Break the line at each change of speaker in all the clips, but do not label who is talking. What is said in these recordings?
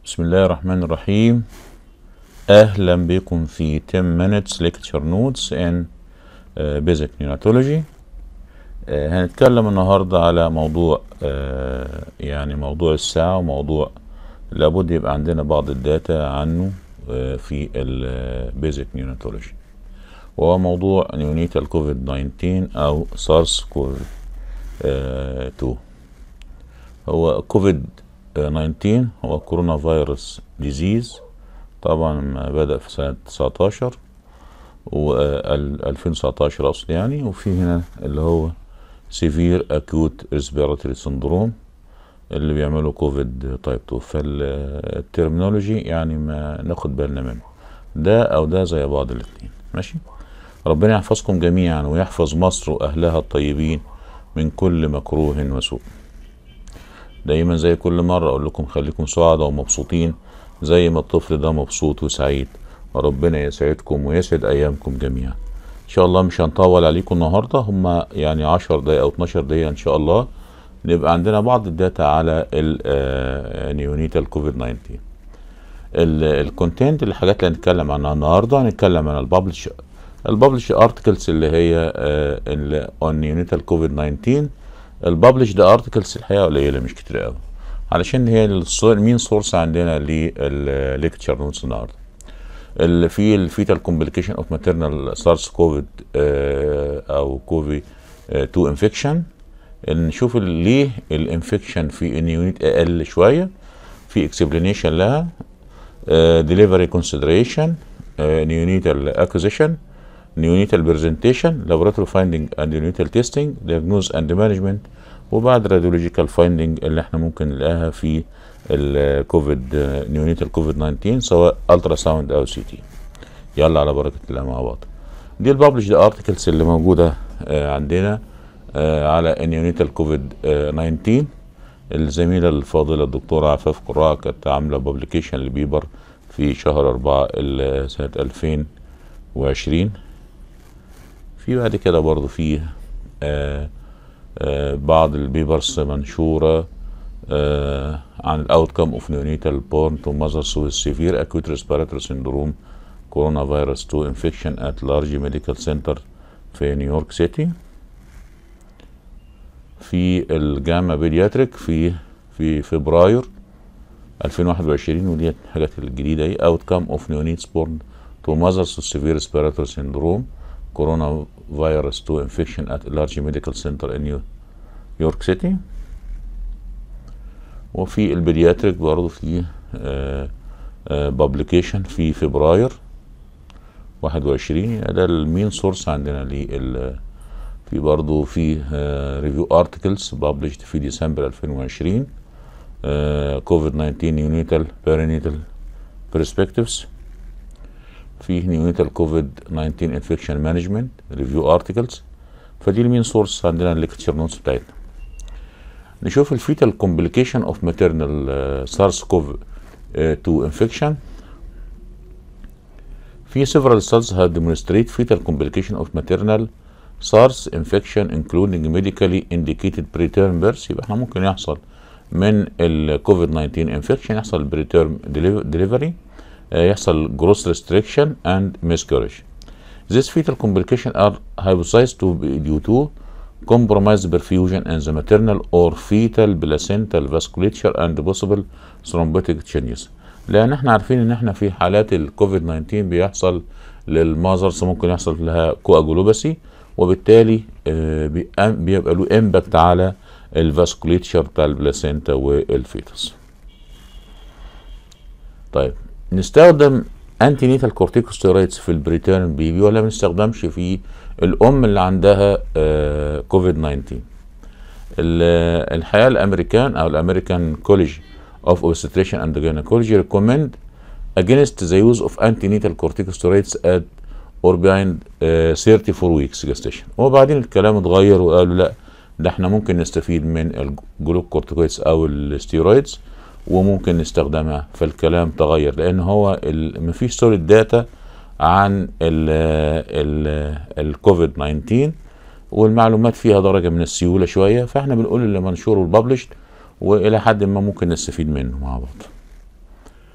بسم الله الرحمن الرحيم أهلا بكم في 10 minutes lecture notes in uh, basic neonatology uh, هنتكلم النهاردة على موضوع uh, يعني موضوع الساعة وموضوع لابد يبقى عندنا بعض الداتا عنه uh, في البيزك نيوناتولوجي وهو موضوع نيونيتال كوفيد 19 أو سارس كوفيد 2 هو كوفيد 19 هو كورونا فيروس ديزيز طبعا بدأ في سنة 19 و 2019 أقصد يعني وفي هنا اللي هو سيفير أكيوت ريسبيراتوري سندروم اللي بيعملوا كوفيد تايب 2 فالترمينولوجي يعني ما ناخد بالنا منه ده أو ده زي بعض الاتنين ماشي ربنا يحفظكم جميعا ويحفظ مصر وأهلها الطيبين من كل مكروه وسوء دايما زي كل مرة أقول لكم خليكم سعداء ومبسوطين زي ما الطفل ده مبسوط وسعيد وربنا يسعدكم ويسعد أيامكم جميعا إن شاء الله مش هنطول عليكم النهاردة هما يعني عشر دقايق أو 12 دقيقة إن شاء الله نبقى عندنا بعض الداتا على النيونيتال كوفيد 19 الكونتنت الحاجات اللي هنتكلم عنها النهارده هنتكلم عن الببلش الببلش ارتكلز اللي هي اون نيونيتال كوفيد 19 الببلش ده ارتكلز الحقيقه قليله مش كتير قوي علشان هي المين سورس عندنا للليكتشر نوتس النهارده اللي في الفيتال كومبليكيشن اوف ماتيرنال سارس كوفيد او كوفي 2 انفكشن نشوف ليه الانفكشن في النيونيت اقل شويه في اكسبلانيشن لها ديليفري كونسيدريشن نيونيتال اكوزيشن neonatal presentation laboratory finding and neonatal testing diagnosis and management وبعد radiological finding اللي احنا ممكن نلاقيها في الكوفيد نيونيتال كوفيد 19 سواء الترا ساوند او سي تي يلا على بركه الله مع بعض دي الببلش ارتكلز اللي موجوده آه عندنا آه على النيونيتال كوفيد 19 الزميله الفاضله الدكتوره عفاف قراء كانت عامله ببليكيشن لبيبر في شهر 4 سنه 2020 في بعد كده برضو في آآ آآ بعض البيبرز منشورة عن الاوتكم اوف نيونيتال بورن تو ماذرز with severe acute respiratory syndrome كورونا فيروس 2 انفكشن ات لارج ميديكال سنتر في نيويورك سيتي في الجامعة بيدياتريك في في فبراير 2021 ودي الحاجات الجديدة اهي اوتكم اوف نيونيتس بورن to mothers with severe respiratory syndrome coronavirus 2 infection at a large medical center in New York City وفي البيدياتريك برضه في بابليكيشن في فبراير 21 ده المين سورس عندنا لل في برضه في ريفيو ارتكلز بابليشد في ديسمبر 2020 كوفيد 19 نيونيتال بيرينيتال برسبكتيفز فيه نيونيتال كوفيد 19 انفكشن مانجمنت ريفيو ارتكلز فدي المين سورس عندنا الليكتشر نوتس بتاعتنا نشوف الفيتال كومبليكيشن اوف ماتيرنال سارس كوف 2 انفكشن في several studies have demonstrate fetal complication of maternal SARS infection including medically indicated preterm birth يبقى احنا ممكن يحصل من الكوفيد 19 انفكشن يحصل بريتيرم ديليفري يحصل gross restriction and miscarriage. These fetal complications are hypothesized to be due to compromised perfusion in the maternal or fetal placental vasculature and possible thrombotic changes. لأن احنا عارفين إن احنا في حالات الكوفيد 19 بيحصل للمازرز ممكن يحصل لها كواجولوباسي وبالتالي بيبقى له امباكت على الفاسكوليتشر بتاع البلاسينتا والفيتس. طيب نستخدم انتي نيتال كورتيكوستيرويدز في البريتيرن بيبي ولا ما نستخدمش في الام اللي عندها آه كوفيد 19 الحقيقه الامريكان او الامريكان كوليج اوف اوبستريشن اند جينيكولوجي ريكومند against the use of antenatal corticosteroids at or behind uh, 34 weeks gestation وبعدين الكلام اتغير وقالوا لا ده احنا ممكن نستفيد من الجلوكورتيكويدز او الستيرويدز وممكن نستخدمها فالكلام تغير لان هو مفيش سوليد داتا عن الكوفيد 19 والمعلومات فيها درجه من السيوله شويه فاحنا بنقول اللي منشور والببلشد والى حد ما ممكن نستفيد منه مع بعض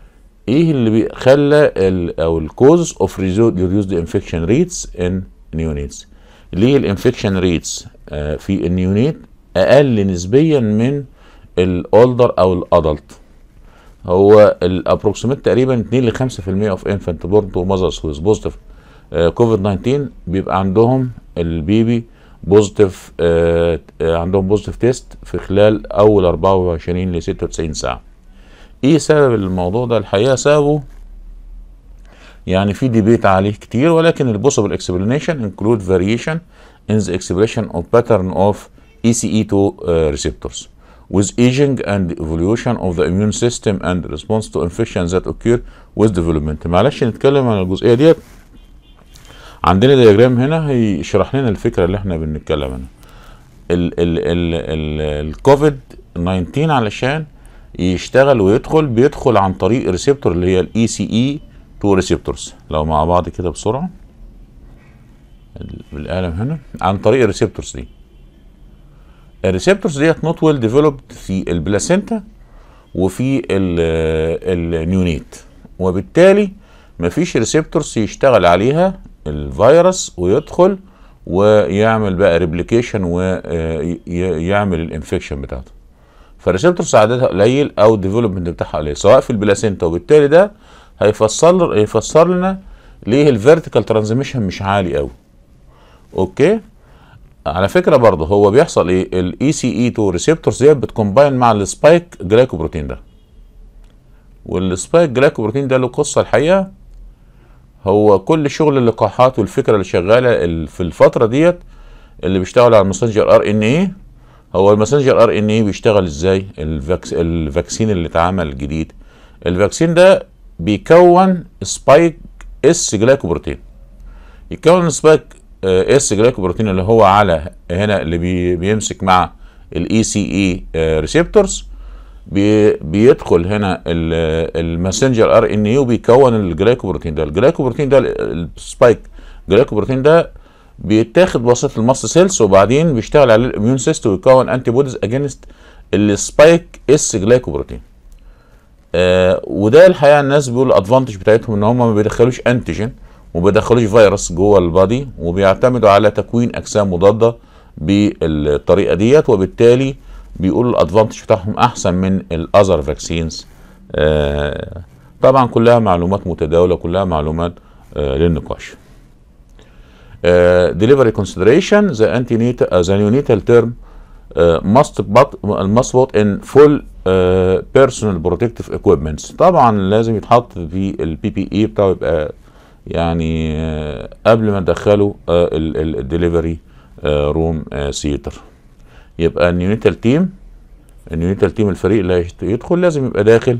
ايه اللي بي- خلى ال او الكوز اوف reduced انفكشن ريتس ان نيونيتس ليه الانفكشن ريتس في النيونيت اقل نسبيا من الاولدر او الادلت هو الابروكسيميت تقريبا 2 ل 5% اوف انفانت بورن تو ماذرز ويز بوزيتيف كوفيد 19 بيبقى عندهم البيبي بوزيتيف عندهم بوزيتيف تيست في خلال اول 24 ل 96 ساعه ايه سبب الموضوع ده الحقيقه سببه يعني في ديبيت عليه كتير ولكن البوسيبل اكسبلانيشن انكلود فاريشن in the expression of pattern of ECE2 uh, receptors with aging and evolution of the immune system and response to infections that occur with development معلش نتكلم عن الجزئيه ديت عندنا دياجرام هنا هيشرح لنا الفكره اللي احنا بنتكلم عنها ال ال ال ال الكوفيد 19 علشان يشتغل ويدخل بيدخل عن طريق ريسبتور اللي هي الاي سي اي 2 ريسبتورز لو مع بعض كده بسرعه ال- بالقلم هنا عن طريق الريسبتورز دي الريسبتورز ديت نوت ويل ديفلوبد في البلاسينتا وفي ال- النيونيت وبالتالي مفيش ريسبتورز يشتغل عليها الفيروس ويدخل ويعمل بقى ريبليكيشن ويعمل الانفكشن بتاعته فالريسبتورز عددها قليل او الديفلوبمنت بتاعها قليل سواء في البلاسينتا وبالتالي ده هيفسر هيفسر لنا ليه الفيرتيكال ترانزميشن مش عالي قوي اوكي على فكره برضه هو بيحصل ايه الاي سي اي 2 ريسبتورز ديت بتكومباين مع السبايك جلايكوبروتين ده والسبايك جلايكوبروتين ده له قصه الحقيقه هو كل شغل اللقاحات والفكره اللي شغاله ال- في الفتره ديت اللي بيشتغل على الماسنجر ار ان ايه هو الماسنجر ار ان ايه بيشتغل ازاي الفاكس الفاكسين اللي اتعمل جديد الفاكسين ده بيكون سبايك اس جلايكوبروتين يكون سبايك اس جلايكوبروتين اللي هو على هنا اللي بي بيمسك مع الاي سي اي ريسبتورز بيدخل هنا الماسنجر ار ان اي وبيكون الجلايكوبروتين ده الجلايكوبروتين ده السبايك جلايكوبروتين ده بيتاخد بواسطه الماست سيلز وبعدين بيشتغل على الاميون سيستم ويكون انتي بوديز اجينست السبايك اس جلايكوبروتين آه وده الحقيقه الناس بيقول الادفانتج بتاعتهم ان هم ما بيدخلوش انتيجين وما بيدخلوش فيروس جوه البادي وبيعتمدوا على تكوين اجسام مضاده بالطريقه ديت وبالتالي بيقولوا الادفانتج بتاعهم احسن من الاذر فاكسينز آه طبعا كلها معلومات متداوله كلها معلومات آه للنقاش delivery consideration the antenatal uh, the neonatal term uh, must but must put in full uh, personal protective equipment طبعا لازم يتحط في البي بي اي بتاعه يبقى يعني uh, قبل ما ندخله uh, الدليفري روم سيتر يبقى النيونيتال تيم النيونيتال تيم الفريق اللي يدخل لازم يبقى داخل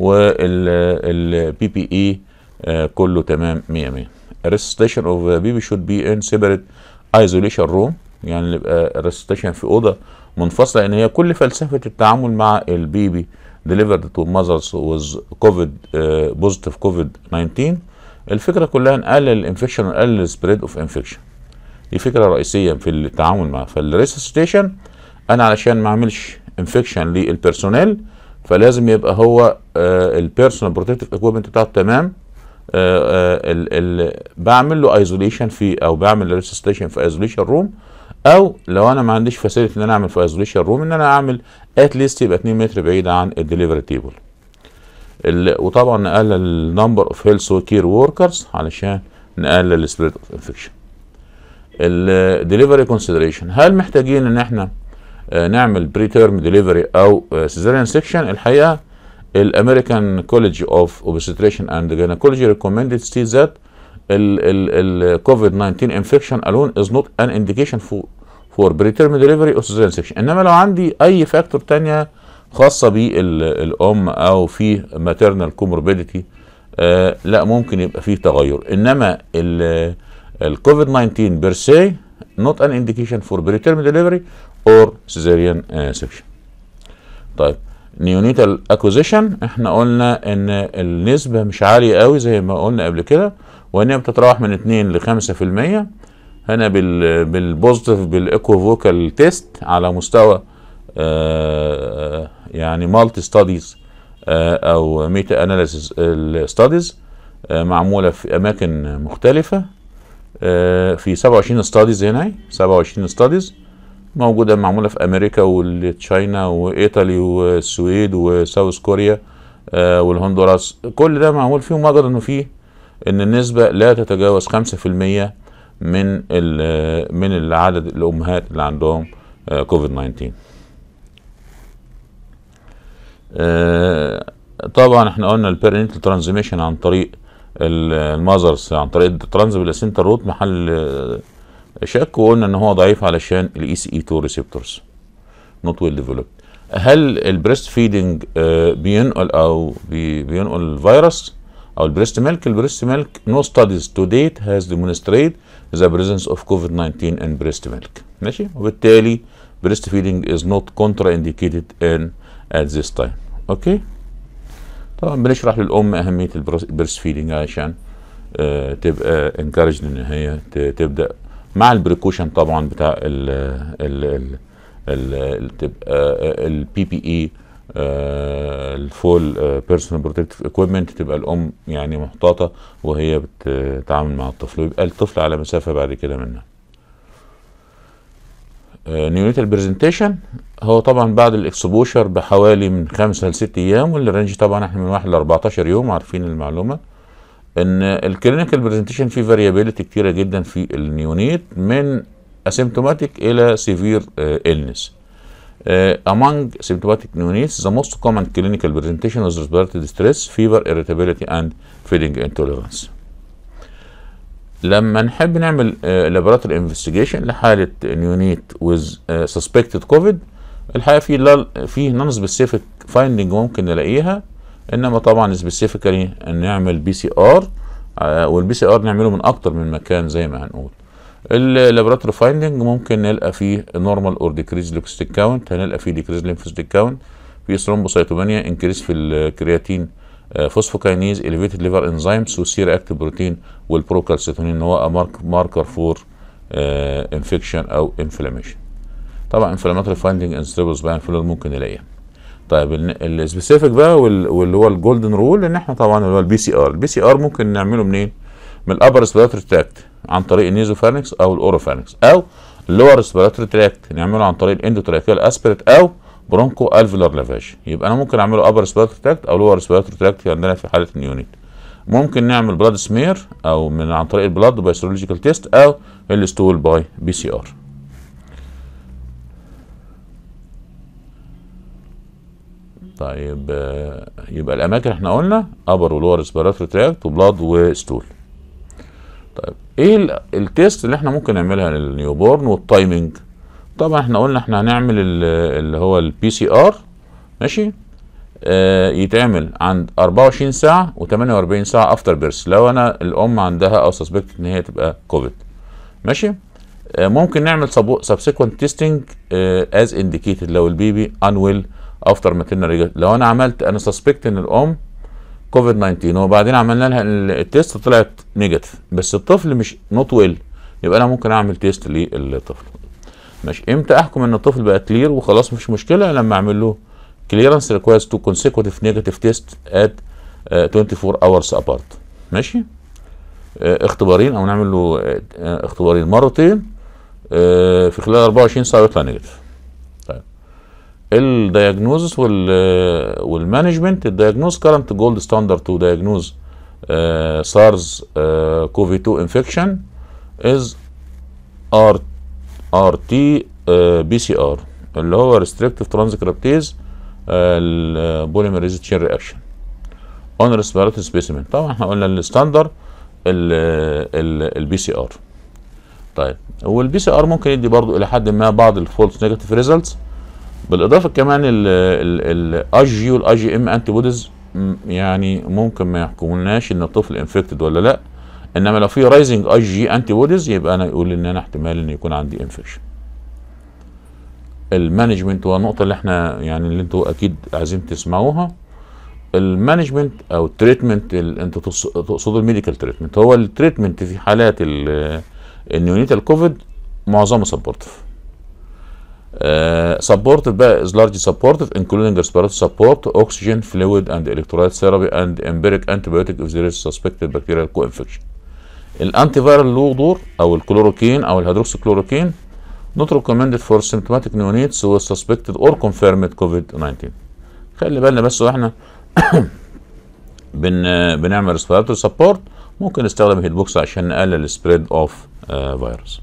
والبي بي اي كله تمام 100 100 resuscitation of baby should be in separate isolation room يعني يبقى resuscitation في اوضه منفصله لان هي كل فلسفه التعامل مع البيبي delivered to mothers with covid uh, positive covid 19 الفكره كلها نقلل الانفكشن ونقلل السبريد اوف انفكشن دي فكره رئيسيه في التعامل معها فالريسستيشن انا علشان ما اعملش انفكشن للبيرسونيل فلازم يبقى هو البيرسونال بروتكتيف اكويبمنت بتاعته تمام آه ال ال بعمل له ايزوليشن في او بعمل ريسستيشن في ايزوليشن روم او لو انا ما عنديش فاسيلتي ان انا اعمل في ايزوليشن روم ان انا اعمل اتليست يبقى 2 متر بعيد عن الدليفري تيبل وطبعا نقلل النمبر اوف هيلث كير وركرز علشان نقلل السبريد اوف انفكشن الدليفري كونسيدريشن هل محتاجين ان احنا آه نعمل بري تيرم دليفري او سيزاريان سيكشن الحقيقه الامريكان كوليدج اوف اوبستريشن اند جينيكولوجي ريكومندد ستيت ذات الكوفيد 19 انفكشن الون از نوت ان انديكيشن فور فور بريتيرم ديليفري او سيزاريان سيكشن انما لو عندي اي فاكتور تانية خاصه بالام او في ماتيرنال كوموربيديتي آه لا ممكن يبقى فيه تغير انما الكوفيد 19 بير سي نوت ان انديكيشن فور بريتيرم ديليفري اور سيزاريان سيكشن طيب نيونيتال اكوزيشن احنا قلنا ان النسبة مش عالية قوي زي ما قلنا قبل كده وانها بتتراوح من 2 ل 5% هنا بال بالبوزيتيف بالايكو فوكال تيست على مستوى آه يعني مالتي ستاديز او ميتا اناليسيس ستاديز معموله في اماكن مختلفه آه، في 27 ستاديز هنا 27 ستاديز موجوده معموله في امريكا وتشاينا وايطالي والسويد وساوث كوريا آه، والهندوراس كل ده معمول فيهم وجد انه فيه ان النسبه لا تتجاوز 5% من من العدد الامهات اللي عندهم كوفيد 19 طبعا احنا قلنا البيرينيتال ترانزميشن عن طريق المذرز عن طريق الترانزبلاسنتال روت محل شك وقلنا ان هو ضعيف علشان الاي سي اي 2 ريسبتورز نوت ويل ديفلوبد هل البريست فيدنج بينقل او بينقل الفيروس او البريست ميلك البريست ميلك نو ستاديز تو ديت هاز demonstrated ذا بريزنس اوف كوفيد 19 ان بريست ميلك ماشي وبالتالي بريست فيدنج از نوت كونترا انديكيتد ان ات ذيس تايم اوكي طبعا بنشرح للام اهميه البريست فيدنج عشان آه تبقى انكارج ان هي تبدا مع البريكوشن طبعا بتاع ال ال ال تبقى البي بي اي الفول بيرسونال بروتكتيف اكويبمنت تبقى الام يعني محتاطه وهي بتتعامل مع الطفل ويبقى الطفل على مسافه بعد كده منها نيونيتال برزنتيشن هو طبعا بعد الاكسبوشر بحوالي من خمسة لست ايام والرينج طبعا احنا من واحد ل 14 يوم عارفين المعلومه ان الكلينيكال برزنتيشن فيه فاريابيلتي كتيره جدا في النيونيت من اسيمتوماتيك الى سيفير illness Uh, among symptomatic neonates, the most common clinical presentation is respiratory distress, fever, irritability, and feeding intolerance. لما نحب نعمل لابوراتوري uh, انفستيجيشن لحاله نيونيت ويز سسبكتد كوفيد الحقيقه في في نون سبيسيفيك فايندنج ممكن نلاقيها انما طبعا سبيسيفيكالي نعمل بي سي ار والبي سي ار نعمله من اكتر من مكان زي ما هنقول اللابوراتوري فايندنج ممكن نلقى فيه نورمال اور ديكريز لوكستيك كاونت هنلقى فيه ديكريز ليمفوستيك كاونت في ثرومبوسايتومانيا انكريز في الكرياتين فوسفوكاينيز اليفيتد ليفر انزيمز والسير اكتيف بروتين والبروكالسيتونين هو مارك ماركر فور انفكشن او انفلاميشن طبعا انفلاماتوري فايندنج ان ستيبلز بقى فلور ممكن نلاقيها طيب السبيسيفيك بقى واللي هو الجولدن رول ان احنا طبعا اللي هو البي سي ار البي سي ار ممكن نعمله منين من الابر ريسبيراتوري تراكت عن طريق النيزوفارنكس او الاوروفارنكس او اللور ريسبيراتوري تراكت نعمله عن طريق الاندوتراكيال اسبريت او برونكو الفيلر لافاج يبقى انا ممكن اعمله ابر ريسبيراتوري تراكت او لور ريسبيراتوري تراكت عندنا في حاله النيونيت ممكن نعمل بلاد سمير او من عن طريق البلاد باي سيرولوجيكال تيست او الستول باي بي سي ار طيب يبقى الاماكن احنا قلنا ابر ولور ريسبيراتوري تراكت وبلاد وستول طيب ايه التيست اللي احنا ممكن نعملها للنيوبورن والتايمنج طبعا احنا قلنا احنا هنعمل اللي هو البي سي ار ماشي آه يتعمل عند 24 ساعه و48 ساعه افتر بيرث لو انا الام عندها او سسبكت ان هي تبقى كوفيد ماشي آه ممكن نعمل سبسيكونت تيستنج از انديكيتد لو البيبي انويل افتر ماتيرنال لو انا عملت انا سسبكت ان الام كوفيد 19 وبعدين عملنا لها التيست طلعت نيجاتيف بس الطفل مش نوت ويل يبقى انا ممكن اعمل تيست للطفل ماشي امتى احكم ان الطفل بقى كلير وخلاص مفيش مشكله لما اعمل له كليرنس ريكوايرز تو كونسيكوتيف نيجاتيف تيست ات 24 اورز ابارت ماشي اه اختبارين او نعمل له اه اختبارين مرتين اه في خلال 24 ساعه يطلع نيجاتيف طيب الدياجنوزس والمانجمنت الدياجنوز كارنت جولد ستاندرد تو دياجنوز سارز كوفي 2 انفكشن از ار ار تي بي سي ار اللي هو ريستريكتيف ترانسكريبتيز البوليميريز تشين رياكشن اون ريسبيراتوري سبيسيمن طبعا احنا قلنا الستاندر البي سي ار طيب والبي سي ار ممكن يدي برضو الى حد ما بعض الفولس نيجاتيف ريزلتس بالاضافه كمان الاي جي والاي جي ام انتي بوديز يعني ممكن ما يحكمولناش ان الطفل انفكتد ولا لا انما لو في رايزنج اي جي انتي بوديز يبقى انا يقول ان انا احتمال ان يكون عندي انفكشن المانجمنت هو النقطه اللي احنا يعني اللي انتوا اكيد عايزين تسمعوها المانجمنت او التريتمنت انت تقصدوا الميديكال تريتمنت هو التريتمنت في حالات النيونيتال كوفيد معظمه سبورتيف Uh, supported بقى is largely supportive including respiratory support, oxygen, fluid and electrolyte therapy and empiric antibiotic if there is suspected bacterial co-infection. الانتي فيرال له دور او الكلوروكين او الهيدروكسيكلوروكين not recommended for symptomatic neonates with suspected or confirmed COVID-19. خلي بالنا بس واحنا بن بنعمل ريسبيراتوري سبورت ممكن نستخدم هيت بوكس عشان نقلل السبريد اوف فيروس.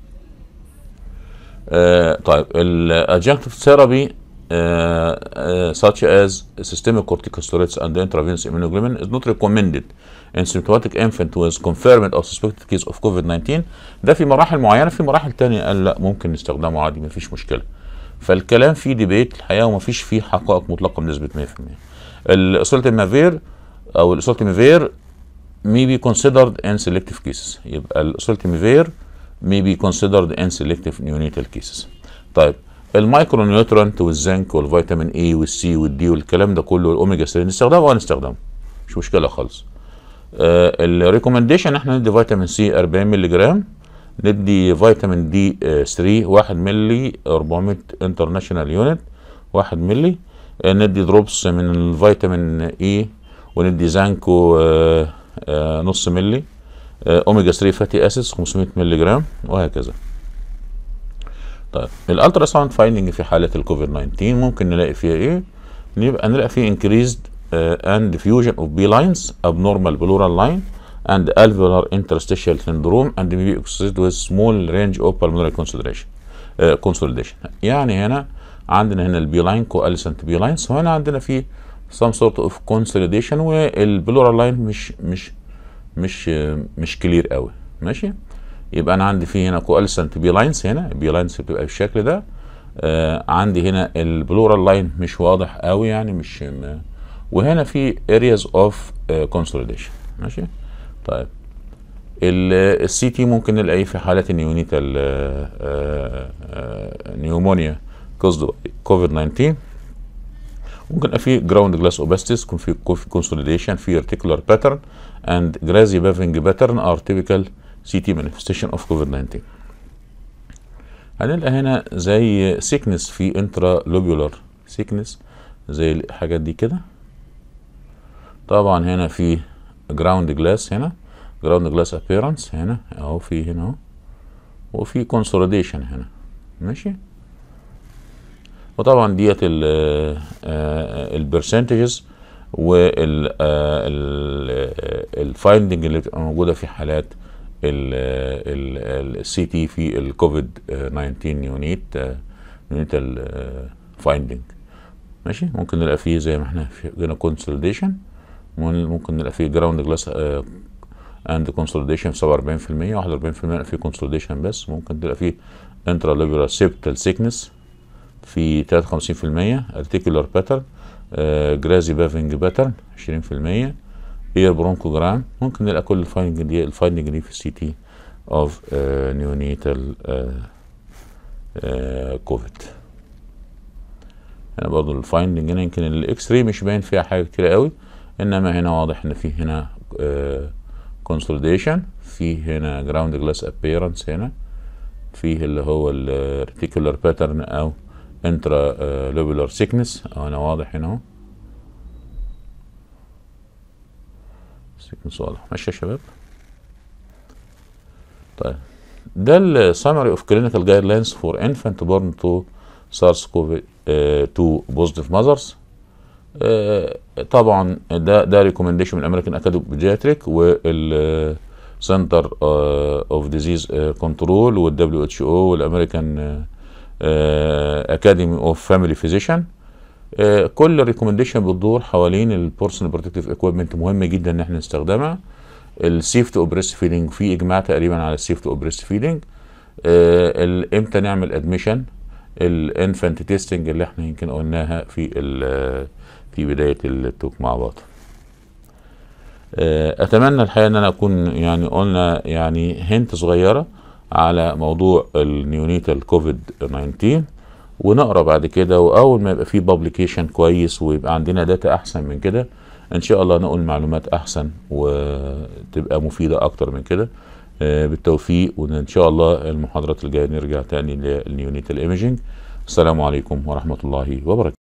طيب الادجنكتيف ثيرابي such as systemic corticosteroids and intravenous immunoglobulin is not recommended in symptomatic infant with confirmed or suspected case of COVID-19 ده في مراحل معينة في مراحل تانية قال لا ممكن نستخدمه عادي مفيش مشكلة فالكلام فيه ديبيت الحقيقة ومفيش فيه حقائق مطلقة بنسبة 100% الاسولتيمافير او الاسولتيمافير may be considered in selective cases يبقى الاسولتيمافير may be considered in selective neonatal cases طيب المايكرو نيوترنت والزنك والفيتامين اي والسي والدي والكلام ده كله والاوميجا 3 نستخدمه ولا نستخدمه مش مشكله خالص آه الريكومنديشن احنا ندي فيتامين سي 40 مللي جرام ندي فيتامين دي آه 3 1 مللي 400 انترناشونال يونت 1 مللي آه ندي دروبس من الفيتامين اي وندي زانكو آه آه نص مللي آه اوميجا 3 فاتي اسيدز 500 مللي جرام وهكذا طيب الالترا ساوند فايندنج في حاله الكوفيد 19 ممكن نلاقي فيها ايه؟ نبقى نلاقي فيه increased uh, and diffusion of B lines abnormal pleural line and alveolar interstitial syndrome and may be associated with small range of pulmonary consolidation uh, consolidation يعني هنا عندنا هنا البي لاين coalescent بي لاينز وهنا عندنا في some sort of consolidation والبلورال لاين مش مش مش مش كلير قوي ماشي يبقى انا عندي في هنا كوالسنت بي لاينز هنا البي لاينز بتبقى بالشكل ده آه عندي هنا البلورال لاين مش واضح قوي يعني مش م... وهنا في areas of uh, consolidation ماشي طيب السي تي ممكن نلاقيه في حالات النيونيتال نيومونيا كوزد كوفيد 19 ممكن يبقى في جراوند جلاس اوبستيس يكون في كونسوليديشن في ارتيكولار باترن اند جرازي بافنج باترن ار تيبيكال سي تي مانيفستيشن اوف كوفيد 19 هنلقى هنا زي سيكنس في انترا لوبيولار سيكنس زي الحاجات دي كده طبعا هنا في جراوند جلاس هنا جراوند جلاس ابيرنس هنا اهو في هنا اهو وفي كونسوليديشن هنا ماشي وطبعا ديت البرسنتجز والفايندنج اللي بتبقى موجوده في حالات السي تي في الكوفيد 19 يونيت يونيتال فايندنج ماشي ممكن نلاقي فيه زي ما احنا في هنا كونسوليديشن ممكن نلاقي فيه جراوند جلاس اند كونسوليديشن في 47% 41% في كونسوليديشن بس ممكن تلاقي فيه انترا ليبرال سيبتال سيكنس في 53% ارتيكولار باترن جرازي بافنج باترن 20% اير برونكوجرام ممكن نلاقي كل الفايندنج دي الفايندنج دي في السي تي اوف نيونيتال كوفيد هنا برضو الفايندنج هنا يمكن الاكس راي مش باين فيها حاجه كتير قوي انما هنا واضح ان في هنا كونسوليديشن في هنا جراوند جلاس ابيرنس هنا فيه اللي هو الريتيكولار باترن او انترا لوبولار سيكنس او انا واضح هنا اهو سيكنس واضح ماشي يا شباب طيب ده السمري اوف كلينيكال جايد لاينز فور انفانت بورن تو سارس كوفي 2 بوزيتيف ماذرز طبعا ده ده ريكومنديشن من الامريكان اكاديمي بيدياتريك وال سنتر اوف ديزيز كنترول والدبليو اتش او والامريكان اكاديمي اوف فاميلي فيزيشن كل الريكومنديشن بتدور حوالين البورسونال بروتكتيف اكويبمنت مهم جدا ان احنا نستخدمها السيفتي اوف بريست فيدنج في اجماع تقريبا على السيفتي اوف بريست فيدنج امتى نعمل ادميشن الانفانت تيستنج اللي احنا يمكن قلناها في في بدايه التوك مع بعض اتمنى الحقيقه ان انا اكون يعني قلنا يعني هنت صغيره على موضوع النيونيتال كوفيد 19 ونقرا بعد كده واول ما يبقى في بابليكيشن كويس ويبقى عندنا داتا احسن من كده ان شاء الله نقول معلومات احسن وتبقى مفيده اكتر من كده بالتوفيق وان شاء الله المحاضرات الجايه نرجع تاني للنيونيتال ايميجينج السلام عليكم ورحمة الله وبركاته